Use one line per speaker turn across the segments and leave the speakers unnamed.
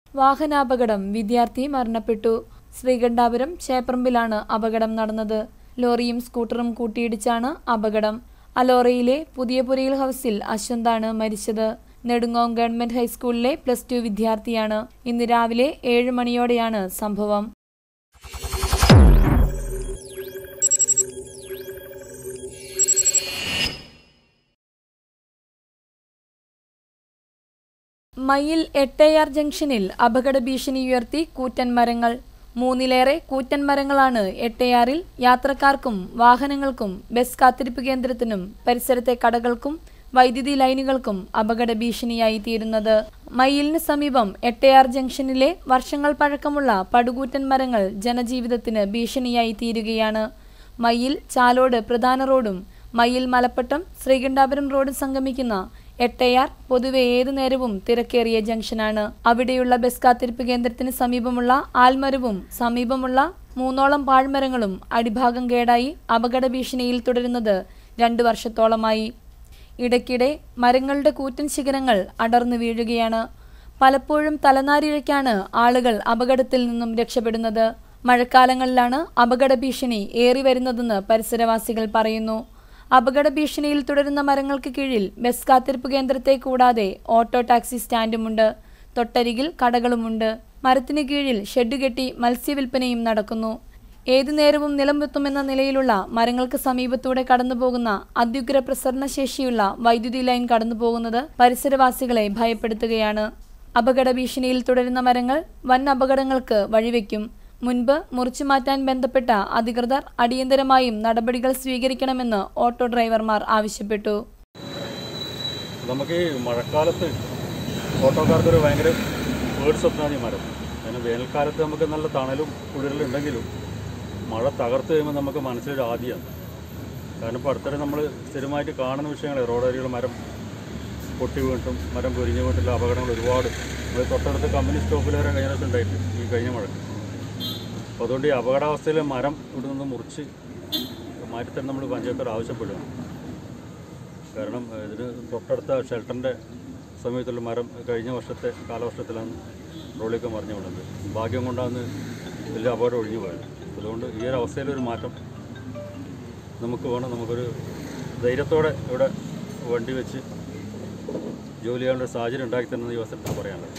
വാഹനാപകടം വിദ്യാർത്ഥി മരണപ്പെട്ടു ശ്രീകണ്ഠാപുരം ചേപ്പറമ്പിലാണ് അപകടം നടന്നത് ലോറിയും സ്കൂട്ടറും കൂട്ടിയിടിച്ചാണ് അപകടം അലോറയിലെ പുതിയപുരയിൽ ഹൗസിൽ അശ്വന്താണ് മരിച്ചത് നെടുങ്ങോം ഗവൺമെന്റ് ഹൈസ്കൂളിലെ പ്ലസ് ടു വിദ്യാർത്ഥിയാണ് ഇന്ന് രാവിലെ ഏഴ് മണിയോടെയാണ് സംഭവം മയിൽ എട്ടയാർ ജംഗ്ഷനിൽ അപകട ഭീഷണി ഉയർത്തി കൂറ്റൻ മരങ്ങൾ മൂന്നിലേറെ കൂറ്റൻ മരങ്ങളാണ് എട്ടയാറിൽ യാത്രക്കാർക്കും വാഹനങ്ങൾക്കും ബസ് കാത്തിരിപ്പ് കേന്ദ്രത്തിനും പരിസരത്തെ കടകൾക്കും വൈദ്യുതി ലൈനുകൾക്കും അപകട ഭീഷണിയായി തീരുന്നത് മയിലിന് സമീപം എട്ടയാർ ജംഗ്ഷനിലെ വർഷങ്ങൾ പഴക്കമുള്ള പടുകൂറ്റൻ മരങ്ങൾ ജനജീവിതത്തിന് ഭീഷണിയായി തീരുകയാണ് മയിൽ ചാലോട് പ്രധാന റോഡും മയിൽ മലപ്പട്ടം ശ്രീകണ്ഠാപുരം റോഡും സംഗമിക്കുന്ന എട്ടയാർ പൊതുവെ ഏതു നേരവും തിരക്കേറിയ ജംഗ്ഷനാണ് അവിടെയുള്ള ബസ് കാത്തിരിപ്പ് കേന്ദ്രത്തിന് സമീപമുള്ള ആൽമരവും സമീപമുള്ള മൂന്നോളം പാഴ്മരങ്ങളും അടിഭാഗം കേടായി അപകട ഭീഷണിയിൽ തുടരുന്നത് രണ്ടു വർഷത്തോളമായി ഇടയ്ക്കിടെ മരങ്ങളുടെ കൂറ്റൻ ശിഖരങ്ങൾ അടർന്നു വീഴുകയാണ് പലപ്പോഴും തലനാരിഴയ്ക്കാണ് ആളുകൾ അപകടത്തിൽ നിന്നും രക്ഷപ്പെടുന്നത് മഴക്കാലങ്ങളിലാണ് അപകട ഭീഷണി ഏറി വരുന്നതെന്ന് പരിസരവാസികൾ പറയുന്നു അപകട ഭീഷണിയിൽ തുടരുന്ന മരങ്ങൾക്ക് കീഴിൽ ബസ് കാത്തിരിപ്പ് കേന്ദ്രത്തെ കൂടാതെ ഓട്ടോ ടാക്സി സ്റ്റാൻഡുമുണ്ട് തൊട്ടരികിൽ കടകളുമുണ്ട് മരത്തിന് കീഴിൽ ഷെഡ് കെട്ടി മത്സ്യവില്പനയും നടക്കുന്നു ഏതു നേരവും നിലംവെത്തുമെന്ന നിലയിലുള്ള മരങ്ങൾക്ക് സമീപത്തൂടെ കടന്നുപോകുന്ന അത്യുഗ്ര പ്രസരണ ശേഷിയുള്ള വൈദ്യുതി ലൈൻ കടന്നുപോകുന്നത് പരിസരവാസികളെ ഭയപ്പെടുത്തുകയാണ് അപകട ഭീഷണിയിൽ തുടരുന്ന മരങ്ങൾ വൻ അപകടങ്ങൾക്ക് വഴിവെക്കും മുൻപ് മുറിച്ചു മാറ്റാൻ ബന്ധപ്പെട്ട അധികൃതർ അടിയന്തരമായും നടപടികൾ സ്വീകരിക്കണമെന്ന് ഓട്ടോ ഡ്രൈവർമാർ ആവശ്യപ്പെട്ടു
നമുക്ക് ഈ മഴക്കാലത്ത് ഓട്ടോക്കാർക്കൊരു ഭയങ്കര പേടി സ്വപ്നമാണ് ഈ മരം കാരണം വേനൽക്കാലത്ത് നമുക്ക് നല്ല തണലും കുളിരലുണ്ടെങ്കിലും മഴ തകർത്ത് കഴിയുമ്പോൾ നമുക്ക് മനസ്സിലൊരു ആദ്യമാണ് കാരണം ഇപ്പോൾ അടുത്തിടെ നമ്മൾ സ്ഥിരമായിട്ട് കാണുന്ന വിഷയങ്ങൾ റോഡരികൾ മരം പൊട്ടി വീണിട്ടും മരം പൊരിഞ്ഞു വീണിട്ടുള്ള അപകടങ്ങൾ ഒരുപാട് നമ്മൾ തൊട്ടടുത്ത് കമ്പനി സ്റ്റോപ്പിൽ വരെ കഴിഞ്ഞ ദിവസം ഉണ്ടായിട്ടുണ്ട് ഈ കഴിഞ്ഞ മഴ അപ്പോൾ അതുകൊണ്ട് ഈ അപകടാവസ്ഥയിലെ മരം ഇവിടെ നിന്ന് മുറിച്ച് മാറ്റിത്തന്നെ നമ്മൾ പഞ്ചായത്തോട് ആവശ്യപ്പെടുകയാണ് കാരണം ഏഹ്, ഇതിന് തൊട്ടടുത്ത ഷെൽട്ടറിൻ്റെ സമീപത്തുള്ള മരം കഴിഞ്ഞ വർഷത്തെ കാലവർഷത്തിലാണ് റോഡിലേക്ക് മറിഞ്ഞു വിടുന്നത് ഭാഗ്യം കൊണ്ടാണ് വലിയ അപകടം ഒഴിഞ്ഞു പോയത് അതുകൊണ്ട് ഈ ഒരു അവസ്ഥയിലൊരു മാറ്റം നമുക്ക് വേണം നമുക്കൊരു ധൈര്യത്തോടെ ഇവിടെ വണ്ടി വെച്ച് ജോലി ചെയ്യാനുള്ള ഒരു സാഹചര്യം ഉണ്ടാക്കി തരുന്നത് ഈ അവസരത്തിൽ പറയാനുള്ളത്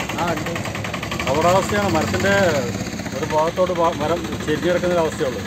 അപകടാവസ്ഥയാണ് മരത്തിൻ്റെ ഒരു ഭാഗത്തോട് ഭാ- മരം ചെരിഞ്ഞു കിടക്കുന്ന ഒരു അവസ്ഥയുള്ളൂ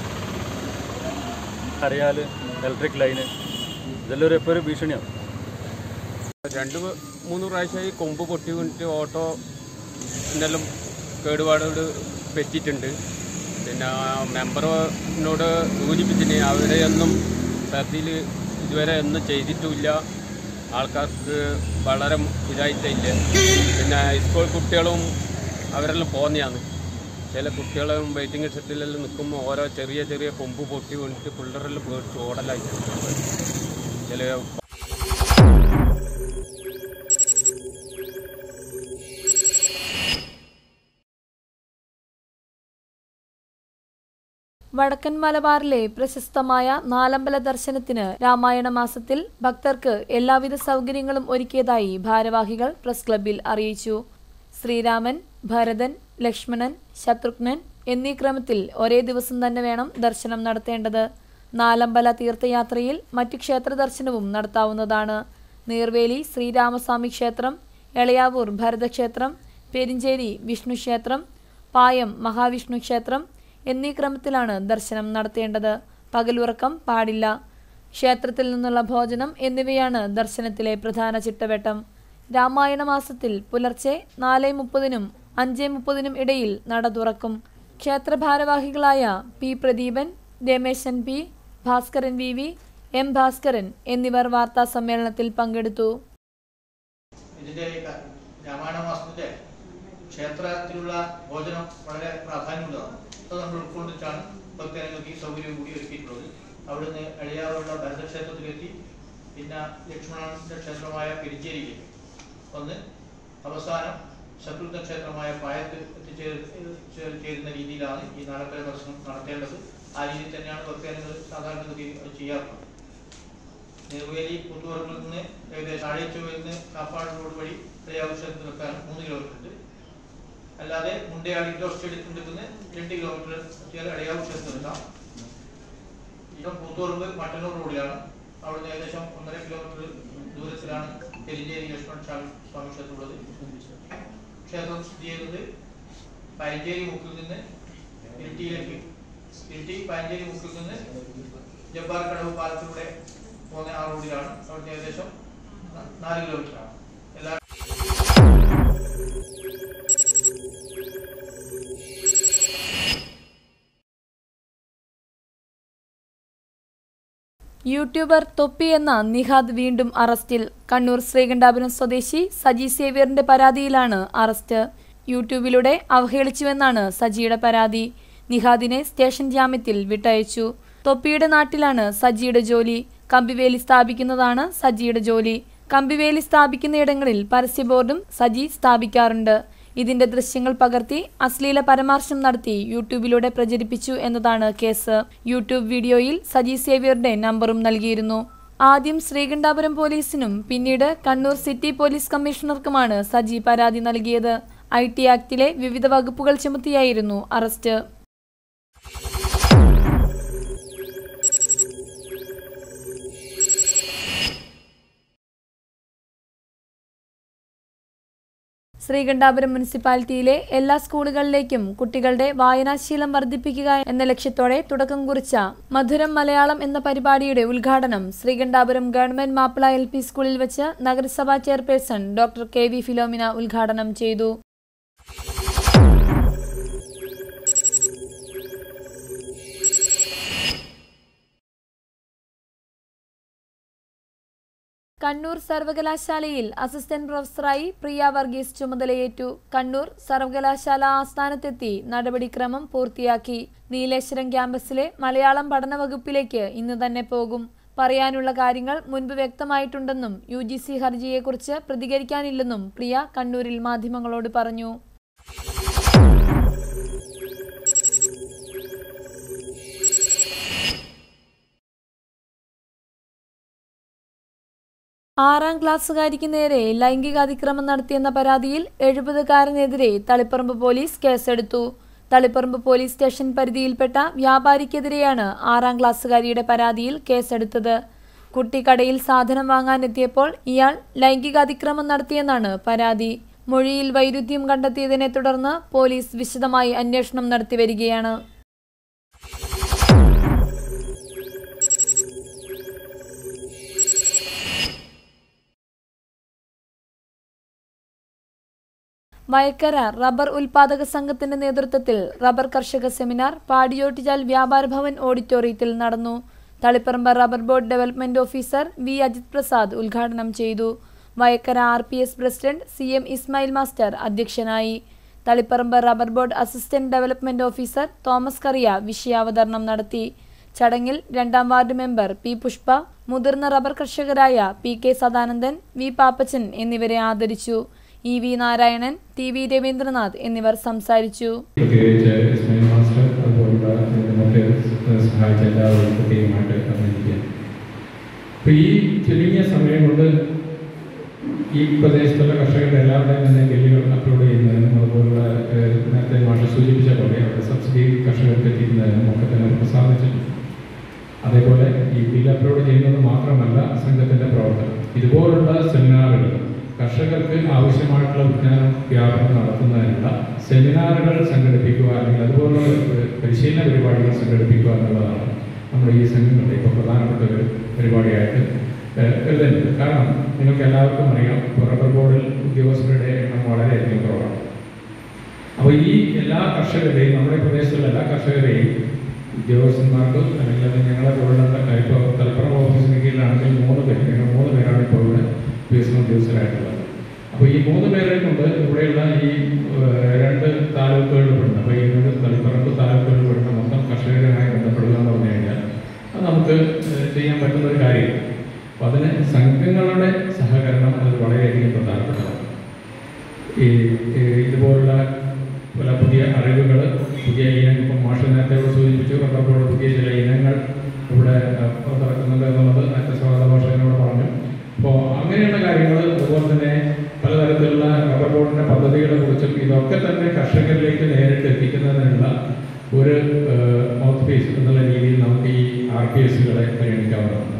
അറിയാൽ ഇലക്ട്രിക് ലൈന് ഇതെല്ലാം ഒരു എപ്പോഴും ഒരു ഭീഷണിയാണ്
രണ്ട് പ- മൂന്ന് പ്രാവശ്യമായി കൊമ്പ് പൊട്ടി വീണിട്ട് ഓട്ടോ എന്തെല്ലാം കേടുപാടോട് പറ്റിയിട്ടുണ്ട് പിന്നെ മെമ്പറിനോട് സൂചിപ്പിച്ചിന് അവരെയൊന്നും സർദിയിൽ ഇതുവരെ ഒന്നും ചെയ്തിട്ടുമില്ല ആൾക്കാർക്ക് വളരെ ഇതായിട്ടില്ല പിന്നെ സ്കൂൾ കുട്ടികളും അവരെല്ലാം പോന്നെയാണ് ചില കുട്ടികളും വെയിറ്റിംഗ് ഷെഡിലെല്ലാം നിൽക്കുമ്പോൾ ഓരോ ചെറിയ ചെറിയ കൊമ്പ് പൊട്ടി വീണിട്ട് പിള്ളേരെല്ലാം പേടിച്ച് ഓടലായിട്ടുണ്ട് ചില
വടക്കൻ മലബാറിലെ പ്രശസ്തമായ നാലമ്പല ദർശനത്തിന് രാമായണ മാസത്തിൽ ഭക്തർക്ക് എല്ലാവിധ സൗകര്യങ്ങളും ഒരുക്കിയതായി ഭാരവാഹികൾ പ്രസ് ക്ലബ്ബിൽ അറിയിച്ചു ശ്രീരാമൻ ഭരതൻ ലക്ഷ്മണൻ ശത്രുഘ്നൻ എന്നീ ക്രമത്തിൽ ഒരേ ദിവസം തന്നെ വേണം ദർശനം നടത്തേണ്ടത് നാലമ്പല തീർത്ഥയാത്രയിൽ മറ്റു ക്ഷേത്ര ദർശനവും നടത്താവുന്നതാണ് നീർവേലി ശ്രീരാമസ്വാമി ക്ഷേത്രം എളയാവൂർ ഭരതക്ഷേത്രം പെരിഞ്ചേരി വിഷ്ണു ക്ഷേത്രം പായം മഹാവിഷ്ണു ക്ഷേത്രം എന്നീ ക്രമത്തിലാണ് ദർശനം നടത്തേണ്ടത് പകലുറക്കം പാടില്ല ക്ഷേത്രത്തിൽ നിന്നുള്ള ഭോജനം എന്നിവയാണ് ദർശനത്തിലെ പ്രധാന ചിട്ടവട്ടം രാമായണ മാസത്തിൽ പുലർച്ചെ നാല് മുപ്പതിനും അഞ്ച് മുപ്പതിനും ഇടയിൽ നട തുറക്കും ക്ഷേത്ര ഭാരവാഹികളായ P Pradeepan Rameshan P Bhaskaran V V M Bhaskaran എന്നിവർ വാർത്താ സമ്മേളനത്തിൽ പങ്കെടുത്തു
ഇതിന്റെ ക- രാമായണ മാസത്തിന്റെ ക്ഷേത്രത്തിലുള്ള ഭോജനം വളരെ പ്രാധാന്യമുള്ളതാണ് അത് നമ്മൾ ഉൾക്കൊണ്ടിട്ടാണ് ഭക്തജനങ്ങൾക്ക് ഈ സൗകര്യം കൂടി ഒരുക്കിയിട്ടുള്ളത് അവിടുന്ന് എളിയാവുള്ള ഭരതക്ഷേത്രത്തിലെത്തി പിന്നെ ലക്ഷ്മണന്റെ ക്ഷേത്രമായ പെരിഞ്ചേരിയിലേക്ക് വന്ന് അവസാനം ശത്രുഘ്ന ക്ഷേത്രമായ പായത്ത് എത്തിച്ചേർ ചേർ- ചേരുന്ന രീതിയിലാണ് ഈ നാലമ്പല ദർശനം നടത്തേണ്ടത് ആ രീതിയിൽ തന്നെയാണ് ഭക്തജനങ്ങൾ സാധാരണഗതിയിൽ അത് ചെയ്യാറുള്ളത് നെറുവേലി പുത്തുപറമ്പിൽ നിന്ന് ഏകദേശം ആഴച്ചുവയിൽ നിന്ന് കാപ്പാട് റോഡ് വഴി പ്രയാവശ്യത്തിൽ വെക്കാൻ മൂന്ന് കിലോമീറ്റർ ഉണ്ട് അല്ലാതെ മുണ്ടയാടി ഇൻഡോർ സ്റ്റേഡിയത്തിന്റെ അടുത്ത് നിന്ന് രണ്ട് കിലോമീറ്റർ എത്തിയാൽ അടയാവ് ക്ഷേത്രത്തിലെത്താം ഇപ്പം കൂത്തുപറമ്പ് മട്ടന്നൂർ റോഡിലാണ് അവിടുന്ന് ഏകദേശം ഒന്നര കിലോമീറ്റർ ദൂരത്തിലാണ് പെരിഞ്ചേരി ലക്ഷ്മൺ സ്വാമി സ്വാമി ക്ഷേത്രം ഉള്ളത് ക്ഷേത്രം സ്ഥിതി ചെയ്യുന്നത് പയഞ്ചേരി മുക്കിൽ നിന്ന് ഇരിട്ടിയിലേക്ക് ഇരിട്ടി പയഞ്ചേരി മുക്കിൽ നിന്ന് ജബ്ബാർ കടവ് പാലത്തിലൂടെ പോകുന്ന ആ റോഡിലാണ് അവിടുത്തെ ഏകദേശം ന- നാല് കിലോമീറ്റർ ആണ് എല്ലാ
യൂട്യൂബർ തൊപ്പി എന്ന നിഹാദ് വീണ്ടും അറസ്റ്റിൽ കണ്ണൂർ ശ്രീകണ്ഠാപുരം സ്വദേശി സജി സേവ്യറിന്റെ പരാതിയിലാണ് അറസ്റ്റ് യൂട്യൂബിലൂടെ അവഹേളിച്ചുവെന്നാണ് സജിയുടെ പരാതി നിഹാദിനെ സ്റ്റേഷൻ ജാമ്യത്തിൽ വിട്ടയച്ചു തൊപ്പിയുടെ നാട്ടിലാണ് സജിയുടെ ജോലി കമ്പിവേലി സ്ഥാപിക്കുന്നതാണ് സജിയുടെ ജോലി കമ്പിവേലി സ്ഥാപിക്കുന്നയിടങ്ങളിൽ പരസ്യ ബോർഡും സജി സ്ഥാപിക്കാറുണ്ട് ഇതിന്റെ ദൃശ്യങ്ങൾ പകർത്തി അശ്ലീല പരാമർശം നടത്തി യൂട്യൂബിലൂടെ പ്രചരിപ്പിച്ചു എന്നതാണ് കേസ് യൂട്യൂബ് വീഡിയോയിൽ സജി സേവ്യറുടെ നമ്പറും നൽകിയിരുന്നു ആദ്യം ശ്രീകണ്ഠാപുരം പോലീസിനും പിന്നീട് കണ്ണൂർ സിറ്റി പോലീസ് കമ്മീഷണർക്കുമാണ് സജി പരാതി നൽകിയത് ഐ ടി ആക്ടിലെ വിവിധ വകുപ്പുകൾ ചുമത്തിയായിരുന്നു അറസ്റ്റ് ശ്രീകണ്ഠാപുരം മുനിസിപ്പാലിറ്റിയിലെ എല്ലാ സ്കൂളുകളിലേക്കും കുട്ടികളുടെ വായനാശീലം വർദ്ധിപ്പിക്കുക എന്ന ലക്ഷ്യത്തോടെ തുടക്കം കുറിച്ച മധുരം മലയാളം എന്ന പരിപാടിയുടെ ഉദ്ഘാടനം Sreekandapuram government Mappila L P സ്കൂളിൽ വെച്ച് നഗരസഭാ chairperson doctor K V Philomina ഉദ്ഘാടനം ചെയ്തു കണ്ണൂർ സർവകലാശാലയിൽ അസിസ്റ്റന്റ് പ്രൊഫസറായി പ്രിയ വർഗീസ് ചുമതലയേറ്റു കണ്ണൂർ സർവകലാശാല ആസ്ഥാനത്തെത്തി നടപടിക്രമം പൂർത്തിയാക്കി നീലേശ്വരം ക്യാമ്പസിലെ മലയാളം പഠന വകുപ്പിലേക്ക് ഇന്ന് തന്നെ പോകും പറയാനുള്ള കാര്യങ്ങൾ മുൻപ് വ്യക്തമായിട്ടുണ്ടെന്നും യു ജി സി ഹർജിയെക്കുറിച്ച് പ്രതികരിക്കാനില്ലെന്നും പ്രിയ കണ്ണൂരിൽ മാധ്യമങ്ങളോട് പറഞ്ഞു ആറാം ക്ലാസ്സുകാരിക്ക് നേരെ ലൈംഗികാതിക്രമം നടത്തിയെന്ന പരാതിയിൽ എഴുപതുകാരനെതിരെ തളിപ്പറമ്പ് പോലീസ് കേസെടുത്തു തളിപ്പറമ്പ് പോലീസ് സ്റ്റേഷൻ പരിധിയിൽപ്പെട്ട വ്യാപാരിക്കെതിരെയാണ് ആറാം ക്ലാസ്സുകാരിയുടെ പരാതിയിൽ കേസെടുത്തത് കുട്ടി കടയിൽ സാധനം വാങ്ങാനെത്തിയപ്പോൾ ഇയാൾ ലൈംഗികാതിക്രമം നടത്തിയെന്നാണ് പരാതി മൊഴിയിൽ വൈരുദ്ധ്യം കണ്ടെത്തിയതിനെ തുടർന്ന് പോലീസ് വിശദമായി അന്വേഷണം നടത്തിവരികയാണ് വയക്കര റബ്ബർ ഉൽപാദക സംഘത്തിന്റെ നേതൃത്വത്തിൽ റബ്ബർ കർഷക സെമിനാർ പാടിയോട്ടിച്ചാൽ വ്യാപാര ഭവൻ ഓഡിറ്റോറിയത്തിൽ നടന്നു Taliparamba rubber board development officer V Ajith Prasad ഉദ്ഘാടനം ചെയ്തു Vayakkara R P S president C M Ismail master അധ്യക്ഷനായി Taliparamba rubber board assistant development officer Thomas Kariya വിഷയാവതരണം നടത്തി ചടങ്ങിൽ രണ്ടാം വാർഡ് മെമ്പർ പി പുഷ്പ മുതിർന്ന റബ്ബർ കർഷകരായ P K Sadanandan V Pappachan എന്നിവരെ ആദരിച്ചു E V Narayanan T V Ravindranath എന്നിവർ സംസാരിച്ചു
പ്രത്യേകിച്ച് ഇസ്മായിൽ മാസ്റ്റർ അതുപോലുള്ള നമുക്ക് സഹായിച്ച എല്ലാവരും പ്രത്യേകമായിട്ട് അഭിനന്ദിക്കുക അപ്പോൾ ഈ ചുരുങ്ങിയ സമയം കൊണ്ട് ഈ പ്രദേശത്തുള്ള കർഷകരുടെ എല്ലാവരുടെയും തന്നെ ബില്ലുകൾ അപ്ലോഡ് ചെയ്യുന്നതിനും അതുപോലുള്ള ഏഹ്, നേരത്തെ മാഷ് സൂചിപ്പിച്ച പോലെ അവരുടെ സബ്സിഡി കർഷകർക്ക് എത്തിക്കുന്നതിനും ഒക്കെ തന്നെ നമുക്ക് സാധിച്ചിട്ടുണ്ട് അതേപോലെ ഈ ബിൽ അപ്ലോഡ് ചെയ്യുന്നത് മാത്രമല്ല സംഘത്തിൻ്റെ പ്രവർത്തനം ഇതുപോലുള്ള സെമിനാറുകൾ കർഷകർക്ക് ആവശ്യമായിട്ടുള്ള വിജ്ഞാനം വ്യാപനം നടത്തുന്നതിനുള്ള സെമിനാറുകൾ സംഘടിപ്പിക്കുക അല്ലെങ്കിൽ അതുപോലുള്ള ഏഹ്, പരിശീലന പരിപാടികൾ സംഘടിപ്പിക്കുക എന്നുള്ളതാണ് നമ്മുടെ ഈ സംഘങ്ങളുടെ ഇപ്പോൾ പ്രധാനപ്പെട്ട ഒരു പരിപാടിയായിട്ട് ഏഹ്, കരുതുന്നത് കാരണം നിങ്ങൾക്ക് എല്ലാവർക്കും അറിയാം ഇപ്പോൾ റബ്ബർ ബോർഡിൽ ഉദ്യോഗസ്ഥരുടെ എണ്ണം വളരെയധികം കുറവാണ് അപ്പോൾ ഈ എല്ലാ കർഷകരെയും നമ്മുടെ പ്രദേശത്തുള്ള എല്ലാ കർഷകരെയും ഉദ്യോഗസ്ഥന്മാർക്ക് അല്ലെങ്കിൽ അത് ഞങ്ങളെ പോലുള്ള ഇപ്പോൾ തലപ്പുറം ഓഫീസിന് കീഴിലാണെങ്കിൽ മൂന്ന് പേര് ഞങ്ങൾ മൂന്ന് പേരാണ് ഇപ്പോൾ ഇവിടെ വികസന ഉദ്യോഗസ്ഥരായിട്ടുള്ളത് അപ്പോൾ ഈ മൂന്ന് പേരെ കൊണ്ട് ഇവിടെയുള്ള ഈ ഏഹ്, രണ്ട് താലൂക്കുകളിൽ പെടുന്ന അപ്പോൾ ഈ രണ്ട് തളിപ്പറമ്പ് താലൂക്കുകളിൽ പെടുന്ന മൊത്തം കർഷകരുമായി ബന്ധപ്പെടുക എന്ന് പറഞ്ഞു കഴിഞ്ഞാൽ അത് നമുക്ക് ഏഹ്, ചെയ്യാൻ പറ്റുന്ന ഒരു കാര്യമാണ് അപ്പോൾ അതിന് സംഘങ്ങളുടെ സഹകരണം അത് വളരെയധികം പ്രധാനപ്പെട്ടതാണ് ഈ ഈ ഇതുപോലുള്ള പല പുതിയ അറിവുകൾ പുതിയ ഇനങ്ങൾ ഇപ്പം മാഷ നേരത്തെ ഇവിടെ സൂചിപ്പിച്ചു റബ്ബർ പുതിയ ചില ഇനങ്ങൾ ഇവിടെ അഹ് നടക്കുന്നുണ്ട് എന്നുള്ളത് നേരത്തെ സ്വാഗത ഭാഷ എന്നോട് പറഞ്ഞു അപ്പോൾ അങ്ങനെയുള്ള കാര്യങ്ങൾ അതുപോലെ തന്നെ പലതരത്തിലുള്ള തരത്തിലുള്ള റബ്ബർ ബോർഡിന്റെ പദ്ധതികളെ കുറിച്ചും ഇതൊക്കെ തന്നെ കർഷകരിലേക്ക് നേരിട്ട് എത്തിക്കുന്നതിനുള്ള ഒരു മൗത്ത് പീസ് എന്നുള്ള രീതിയിൽ നമുക്ക് ഈ ആർ പി എസുകളെ പരിഗണിക്കാവുന്നതാണ്